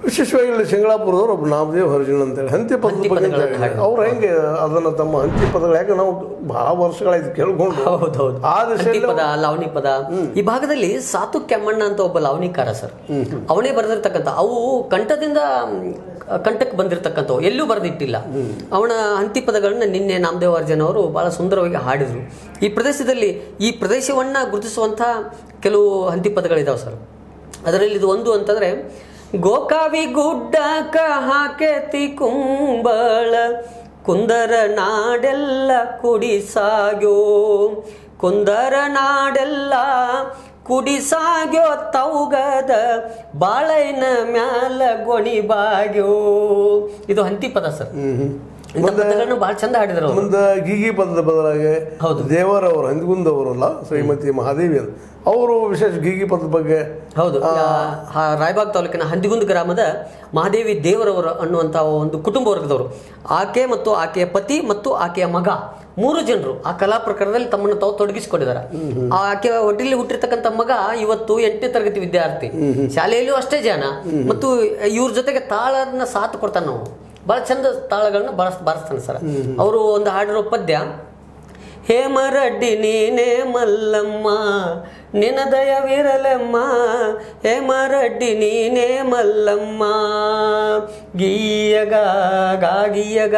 ವಿಶೇಷವಾಗಿ ಇಲ್ಲಿ ಸಿಂಗಳಾಪುರದವ್ರು ಒಬ್ಬ ನಾಮದೇವ್ ಹರ್ಜುನ್ ಅಂತೇಳಿ ಹಂತಿ ಪದದ ಹಂತಿ ಬಗ್ಗೆ ಪದಗಳನ್ನ ಹಾಡಿದ್ರು. ಅವ್ರು ಹೆಂಗೆ ಅದನ್ನ ತಮ್ಮ ಹಂತಿ ಪದಗಳು ಯಾಕೆ ನಾವು ಬಹಳ ವರ್ಷಗಳಾಯ್ತು ಕೇಳ್ಕೊಂಡು ಹೌದೌದು ಆ ದಿಶೆಯಲ್ಲಿ ಪದ ಲಾವಣಿ ಪದ ಈ ಭಾಗದಲ್ಲಿ ಸಾತು ಕೆಮ್ಮಣ್ಣ ಅಂತ ಒಬ್ಬ ಲಾವಣಿಕಾರ ಸರ್ ಅವನೇ ಬರೆದಿರ್ತಕ್ಕಂಥ ಅವು ಕಂಠದಿಂದ ಮ್, ಕಂಠಕ್ಕೆ ಬಂದಿರತಕ್ಕಂಥವು ಎಲ್ಲೂ ಬರೆದಿಟ್ಟಿಲ್ಲ ಅವನ ಹಂತಿ ಪದಗಳನ್ನ ನಿನ್ನೆ ನಾಮದೇವ್ ಅರ್ಜನ್ ಅವರು ಬಹಳ ಸುಂದರವಾಗಿ ಹಾಡಿದ್ರು ಈ ಪ್ರದೇಶದಲ್ಲಿ ಈ ಪ್ರದೇಶವನ್ನ ಗುರುತಿಸುವಂಥ ಕೆಲವು ಹಂತಿ ಪದಗಳಿದಾವೆ ಸರ್ ಅದರಲ್ಲಿ ಇದು ಒಂದು ಅಂತಂದ್ರೆ ಗೋಕಾವಿ ಗುಡ್ಡಕ ಹಾಕೆತಿ ಕುಂಬಳ ಕುಂದರ ನಾಡೆಲ್ಲ ಕುಡಿಸಾಗ್ಯೋ ಕುಂದರ ನಾಡೆಲ್ಲ ಕುಡಿಸಾಗ್ಯೋ ತೌಗದ ಬಾಳೆನ ಮ್ಯಾಲ ಗೊಣಿಬಾಗ್ಯೋ ಇದು ಹಂತಿ ಪದ ಸರ್ ಇಂಥ ಪದಗಳನ್ನು ಬಹಳ ಚಂದ ಹಾಡಿದ್ರು ಅವರು ಮುಂದೆ ಗೀಗಿ ಪದದ ಬದಲಾಗಿ ಹೌದು. ದೇವರವರು ಹಂದಿಗುಂದವರಲ್ಲ ಶ್ರೀಮತಿ ಮಹಾದೇವಿ ಅಂತ ಅವರು ವಿಶೇಷ ಗೀಗಿ ಪದದ ಬಗ್ಗೆ ಹೌದು ಆ- ಆ ರಾಯಬಾಗ್ ತಾಲೂಕಿನ ಹಂದಿಗುಂದ ಗ್ರಾಮದ ಮಹಾದೇವಿ ದೇವರವರು ಅನ್ನುವಂಥ ಒಂದು ಕುಟುಂಬ ವರ್ಗದವರು ಆಕೆ ಮತ್ತು ಆಕೆಯ ಪತಿ ಮತ್ತು ಆಕೆಯ ಮಗ ಮೂರು ಜನರು ಆ ಕಲಾ ಪ್ರಕಾರದಲ್ಲಿ ತಮ್ಮನ್ನು ತಾವು ತೊಡಗಿಸಿಕೊಂಡಿದ್ದಾರೆ ಆ ಆಕೆಯ ಹೊಟ್ಟೆಯಲ್ಲಿ ಹುಟ್ಟಿರ್ತಕ್ಕಂಥ ಮಗ ಇವತ್ತು ಎಂಟನೇ ತರಗತಿ ವಿದ್ಯಾರ್ಥಿ ಶಾಲೆಯಲ್ಲೂ ಅಷ್ಟೇ ಜನ ಮತ್ತು ಇವ್ರ ಜೊತೆಗೆ ತಾಳನ್ನ ಸಾಥ್ ಕೊಡ್ತಾನೆ ನಾವು ಬಹಳ ಚಂದ ತಾಳಗಳನ್ನ ಬಳಸ್ ಬಾರಿಸ್ತಾನೆ ಸರ್ ಅವರು ಒಂದು ಹಾಡಿರೋ ಪದ್ಯ ಹೇಮರಡ್ಡಿ ನೀನೇ ಮಲ್ಲಮ್ಮ ನಿನ ದಯವಿರಲಮ್ಮ ಹೇಮರಡ್ಡಿ ನೀನೇ ಮಲ್ಲಮ್ಮ ಗೀಯಗ ಗಾ ಗೀಯಗ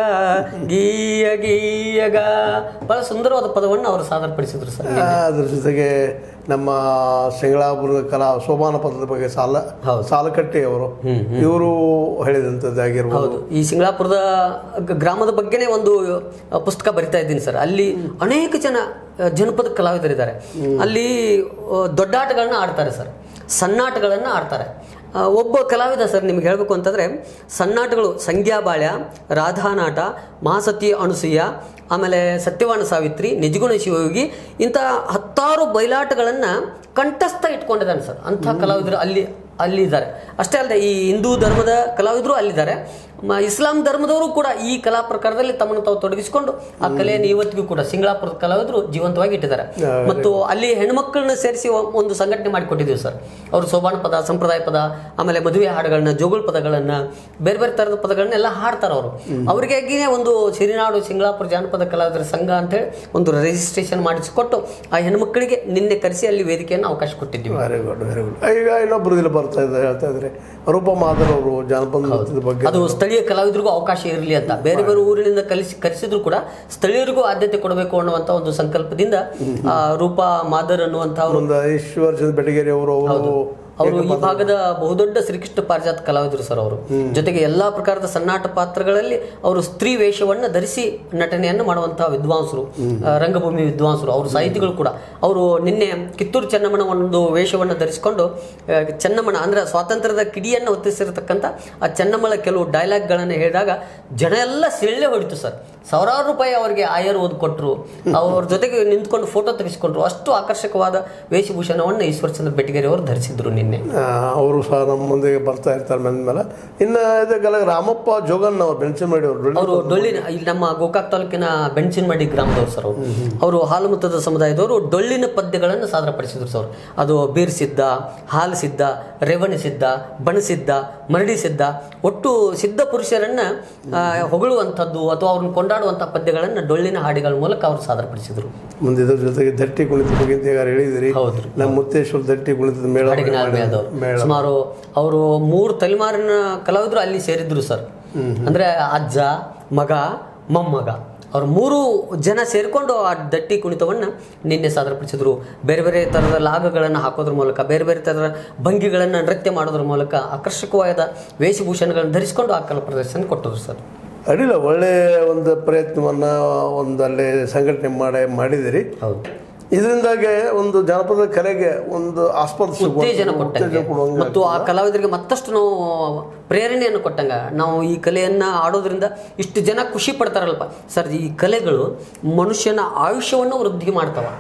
ಗೀಯ ಗೀಯಗ ಬಹಳ ಸುಂದರವಾದ ಪದವನ್ನು ಅವರು ಸಾದರಪಡಿಸಿದ್ರು ಸರ್ ಅದ್ರ ಜೊತೆಗೆ ನಮ್ಮ ಸಿಂಗಳಾಪುರದ ಕಲಾ ಸೋಮಾನ ಪದದ ಬಗ್ಗೆ ಸಾಲ ಹೌದು. ಸಾಲಕಟ್ಟಿ ಅವರು ಇವರು ಹೇಳಿದಂಥದ್ದಾಗಿರ್ಬೋದು ಹೌದು ಈ ಸಿಂಗಳಾಪುರದ ಗ- ಗ್ರಾಮದ ಬಗ್ಗೆನೇ ಒಂದು ಅ, ಪುಸ್ತಕ ಬರಿತಾ ಇದ್ದೀನಿ ಸರ್ ಅಲ್ಲಿ ಅನೇಕ ಜನ ಅ, ಜನಪದ ಕಲಾವಿದರಿದ್ದಾರೆ ಅಲ್ಲಿ ಅ, ದೊಡ್ಡಾಟಗಳನ್ನ ಆಡ್ತಾರೆ ಸರ್ ಸಣ್ಣಾಟಗಳನ್ನ ಆಡ್ತಾರೆ ಆ, ಒಬ್ಬ ಕಲಾವಿದ ಸರ್ ನಿಮ್ಗೆ ಹೇಳಬೇಕು ಅಂತಂದ್ರೆ ಸಣ್ಣಾಟಗಳು ಸಂಗ್ಯಾಬಾಳ್ಯ ರಾಧಾನಾಟ ಮಹಾಸತಿ ಅಣುಸೂಯ ಆಮೇಲೆ ಸತ್ಯವಾಣ ಸಾವಿತ್ರಿ ನಿಜಗುಣ ಶಿವಯೋಗಿ ಇಂಥ ಹತ್ತಾರು ಬಯಲಾಟಗಳನ್ನ ಕಂಠಸ್ಥ ಇಟ್ಕೊಂಡಿದ್ದಾನೆ ಸರ್ ಅಂಥ ಕಲಾವಿದರು ಅಲ್ಲಿ ಅಲ್ಲಿದ್ದಾರೆ ಅಷ್ಟೇ ಅಲ್ಲದೆ ಈ ಹಿಂದೂ ಧರ್ಮದ ಕಲಾವಿದರು ಅಲ್ಲಿದ್ದಾರೆ ಮ- ಇಸ್ಲಾಂ ಧರ್ಮದವರು ಕೂಡ ಈ ಕಲಾ ಪ್ರಕಾರದಲ್ಲಿ ತಮ್ಮನ್ನು ತಾವು ತೊಡಗಿಸಿಕೊಂಡು ಆ ಕಲೆಯನ್ನು ಇವತ್ತಿಗೂ ಕೂಡ ಸಿಂಗಳಾಪುರದ ಕಲಾವಿದರು ಜೀವಂತವಾಗಿ ಇಟ್ಟಿದ್ದಾರೆ ಮತ್ತು ಅಲ್ಲಿ ಹೆಣ್ಮಕ್ಳನ್ನ ಸೇರಿಸಿ ಒ- ಒಂದು ಸಂಘಟನೆ ಮಾಡಿಕೊಟ್ಟಿದ್ದೀವಿ ಸರ್ ಅವರು ಸೋಬಾನ ಪದ ಸಂಪ್ರದಾಯ ಪದ ಆಮೇಲೆ ಮದುವೆ ಹಾಡುಗಳನ್ನ ಜೋಗುಳ ಪದಗಳನ್ನ ಬೇರೆ ಬೇರೆ ತರದ ಪದಗಳನ್ನೆಲ್ಲ ಹಾಡ್ತಾರೆ ಅವರು ಅವರಿಗಾಗಿನೇ ಒಂದು ಸಿರಿನಾಡು ಸಿಂಗಳಾಪುರ ಜಾನಪದ ಕಲಾವಿದರ ಸಂಘ ಅಂತೇಳಿ ಒಂದು ರಿಜಿಸ್ಟ್ರೇಷನ್ ಮಾಡಿಸಿಕೊಟ್ಟು ಆ ಹೆಣ್ಮಕ್ಳಿಗೆ ನಿನ್ನೆ ಕರೆಸಿ ಅಲ್ಲಿ ವೇದಿಕೆಯನ್ನು ಅವಕಾಶ ಕೊಟ್ಟಿದ್ದೀವಿ ವೆರಿ ಗುಡ್ ವೆರಿ ಗುಡ್ ಈಗ ಇನ್ನೊಬ್ರು ಇಲ್ಲಿ ಬರ್ತಾ ಇದ್ದಾರೆ ಹೇಳ್ತಾ ಇದ್ದಾರೆ ರೂಪ ಮಾದರ್ ಅವರು ಜಾನಪದ ನೃತ್ಯದ ಬಗ್ಗೆ ಅದು ಸ್ಥಳೀಯ ಕಲಾವಿದರಿಗೂ ಅವಕಾಶ ಇರಲಿ ಅಂತ ಬೇರೆ ಬೇರೆ ಊರಿನಿಂದ ಕಲಿಸಿ ಕರೆಸಿದ್ರು ಕೂಡ ಸ್ಥಳೀಯರಿಗೂ ಆದ್ಯತೆ ಕೊಡಬೇಕು ಅನ್ನುವಂತ ಒಂದು ಸಂಕಲ್ಪದಿಂದ ಆ, ರೂಪಾ ಮಾದರ್ ಅನ್ನುವಂತ ಅವರು ಮುಂದೆ ಈಶ್ವರ್ ಚಂದ್ರ ಬೆಟಗೇರಿ ಅವರು ಅವರು ಅವರು ಈ ಭಾಗದ ಬಹುದೊಡ್ಡ ಶ್ರೀಕೃಷ್ಣ ಪಾರಿಜಾತ ಕಲಾವಿದರು ಸರ್ ಅವರು ಜೊತೆಗೆ ಎಲ್ಲಾ ಪ್ರಕಾರದ ಸನ್ನಾಟ ಪಾತ್ರಗಳಲ್ಲಿ ಅವರು ಸ್ತ್ರೀ ವೇಷವನ್ನ ಧರಿಸಿ ನಟನೆಯನ್ನು ಮಾಡುವಂತಹ ವಿದ್ವಾಂಸರು ಆ, ರಂಗಭೂಮಿ ವಿದ್ವಾಂಸರು ಅವರು ಸಾಹಿತಿಗಳು ಕೂಡ ಅವರು ನಿನ್ನೆ ಕಿತ್ತೂರು ಚೆನ್ನಮ್ಮನ ಒಂದು ವೇಷವನ್ನು ಧರಿಸಿಕೊಂಡು ಆ, ಚೆನ್ನಮ್ಮನ ಅಂದ್ರೆ ಸ್ವಾತಂತ್ರ್ಯದ ಕಿಡಿಯನ್ನು ಹೊತ್ತಿಸಿರತಕ್ಕಂಥ ಆ ಚೆನ್ನಮ್ಮಳ ಕೆಲವು ಡೈಲಾಗ್ಗಳನ್ನು ಹೇಳಿದಾಗ ಜನ ಎಲ್ಲ ಸಿಳ್ಳೆ ಹೊಡಿತು ಸರ್ ಸಾವಿರಾರು ರೂಪಾಯಿ ಅವರಿಗೆ ಆಯರ್ ಓದ್ ಕೊಟ್ಟರು ಅವ್ರ ಜೊತೆಗೆ ನಿಂತ್ಕೊಂಡು ಫೋಟೋ ತೆಗೆಸಿಕೊಂಡ್ರು ಅಷ್ಟು ಆಕರ್ಷಕವಾದ ವೇಷಭೂಷಣವನ್ನು ಈಶ್ವರಚಂದ್ರ ಬೆಟಗೇರಿ ಅವರು ಧರಿಸಿದ್ರು ನಿನ್ನೆ ಅವರು ಸಹ ನಮ್ಮ ಮುಂದೆ ಬರ್ತಾ ಇರ್ತಾರೆ ಬಂದ ಮೇಲೆ ಇನ್ನು ಇದಕ್ಕೆಲ್ಲ ರಾಮಪ್ಪ ಜೋಗನ್ ಅವ್ರು ಬೆನ್ಸಿನ್ ಮಾಡಿ ಅವರು ಅವರು ಡೊಳ್ಳಿನ ಇಲ್ಲಿ ನಮ್ಮ ಗೋಕಾಕ್ ತಾಲೂಕಿನ ಬೆಣ್ಚಿನಮಡಿ ಗ್ರಾಮದವರು ಸರ್ ಅವರು ಅವರು ಹಾಲು ಮುತ್ತದ ಸಮುದಾಯದವರು ಡೊಳ್ಳಿನ ಪದ್ಯಗಳನ್ನು ಸಾದರಪಡಿಸಿದ್ರು ಸರ್ ಅದು ಬೀರ್ ಸಿದ್ಧ ಹಾಲು ಸಿದ್ಧ ರೇವಣಿ ಸಿದ್ಧ ಬಣಸಿದ್ಧ ಮರಡಿ ಸಿದ್ಧ ಒಟ್ಟು ಸಿದ್ಧ ಪುರುಷರನ್ನ ಆ, ಹೊಗಳುವಂಥದ್ದು ಅಥವಾ ಅವ್ರನ್ನ ಕೊಂಡಾಡುವಂಥ ಪದ್ಯಗಳನ್ನು ಡೊಳ್ಳಿನ ಹಾಡಿಗಳ ಮೂಲಕ ಅವರು ಸಾದರಪಡಿಸಿದ್ರು ಮುಂದೆ ಇದ್ರ ಜೊತೆಗೆ ದಟ್ಟಿ ಕುಣಿತದ ಬಗ್ಗೆ ಅಂತ ಈಗ ಹೇಳಿದಿರಿ ಹೌದ್ರಿ. ನಮ್ಮ ಮುತ್ತೇಶ್ವರ ದಟ್ಟಿ ಕುಣಿತದ ಮೇಳ ಅಡಗಿನ ಆಳ್ಮೆಯದವರು ಮೇಳ ಸುಮಾರು ಅವರು ಮೂರು ತಲೆಮಾರಿನ ಕಲಾವಿದರು ಅಲ್ಲಿ ಸೇರಿದ್ರು ಸರ್ ಅಂದ್ರೆ ಅಜ್ಜ ಮಗ ಮೊಮ್ಮಗ ಅವ್ರು ಮೂರು ಜನ ಸೇರಿಕೊಂಡು ಆ ದಟ್ಟಿ ಕುಣಿತವನ್ನ ನಿನ್ನೆ ಸಾದರಪಡಿಸಿದ್ರು ಬೇರೆ ಬೇರೆ ಥರದ ಲಾಗಗಳನ್ನು ಹಾಕೋದ್ರ ಮೂಲಕ ಬೇರೆ ಬೇರೆ ಥರದ ಭಂಗಿಗಳನ್ನು ನೃತ್ಯ ಮಾಡೋದ್ರ ಮೂಲಕ ಆಕರ್ಷಕವಾದ ವೇಷಭೂಷಣಗಳನ್ನು ಧರಿಸಿಕೊಂಡು ಆ ಕಲಾ ಪ್ರದರ್ಶನ ಕೊಟ್ಟರು ಸರ್ ಅಡ್ಡಿಲ್ಲ ಒಳ್ಳೆ ಒಂದು ಪ್ರಯತ್ನವನ್ನ ಒಂದು ಅಲ್ಲಿ ಸಂಘಟನೆ ಮಾಡಿ ಮಾಡಿದಿರಿ ಹೌದು ಇದರಿಂದಾಗೆ ಒಂದು ಜಾನಪದ ಕಲೆಗೆ ಒಂದು ಆಸ್ಪದ ಸಿಗುವಂಥದ್ದು, ಉತ್ತೇಜನ ಕೊಟ್ಟಂಗೆ ಉತ್ತೇಜನ ಕೊಡುವಂಗೆ ಮತ್ತು ಆ ಕಲಾವಿದರಿಗೆ ಮತ್ತಷ್ಟು ನಾವು ಪ್ರೇರಣೆಯನ್ನು ಕೊಟ್ಟಂಗ ನಾವು ಈ ಕಲೆಯನ್ನ ಆಡೋದ್ರಿಂದ ಇಷ್ಟು ಜನ ಖುಷಿ ಪಡ್ತಾರಲ್ಪ ಸರ್ ಈ ಕಲೆಗಳು ಮನುಷ್ಯನ ಆಯುಷ್ಯವನ್ನು ವೃದ್ಧಿ ಮಾಡ್ತಾವ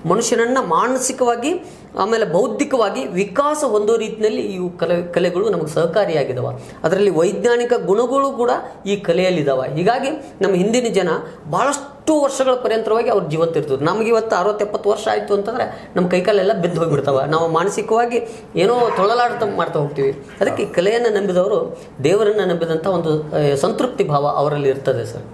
ಮನುಷ್ಯನನ್ನ ಮಾನಸಿಕವಾಗಿ ಆಮೇಲೆ ಬೌದ್ಧಿಕವಾಗಿ ವಿಕಾಸ ಹೊಂದೋ ರೀತಿಯಲ್ಲಿ ಈ ಕಲೆ ಕಲೆಗಳು ನಮಗೆ ಸಹಕಾರಿಯಾಗಿದ್ದಾವೆ ಅದರಲ್ಲಿ ವೈಜ್ಞಾನಿಕ ಗುಣಗಳು ಕೂಡ ಈ ಕಲೆಯಲ್ಲಿದ್ದಾವೆ ಹೀಗಾಗಿ ನಮ್ಮ ಹಿಂದಿನ ಜನ ಬಹಳಷ್ಟು ವರ್ಷಗಳ ಪರ್ಯಂತರವಾಗಿ ಅವ್ರು ಜೀವಂತ ಇರ್ತಿದ್ರು ನಮಗೆ ಇವತ್ತು ಅರವತ್ತು ಎಪ್ಪತ್ತು ವರ್ಷ ಆಯಿತು ಅಂತಂದ್ರೆ ನಮ್ಮ ಕೈಕಾಲೆಲ್ಲ ಬಿದ್ದು ಹೋಗ್ಬಿಡ್ತಾವೆ ನಾವು ಮಾನಸಿಕವಾಗಿ ಏನೋ ತೊಳಲಾಡ್ತಾ ಮಾಡ್ತಾ ಹೋಗ್ತೀವಿ ಅದಕ್ಕೆ ಈ ಕಲೆಯನ್ನು ನಂಬಿದವರು ದೇವರನ್ನು ನಂಬಿದಂಥ ಒಂದು ಆ, ಸಂತೃಪ್ತಿ ಭಾವ ಅವರಲ್ಲಿ ಇರ್ತದೆ ಸರ್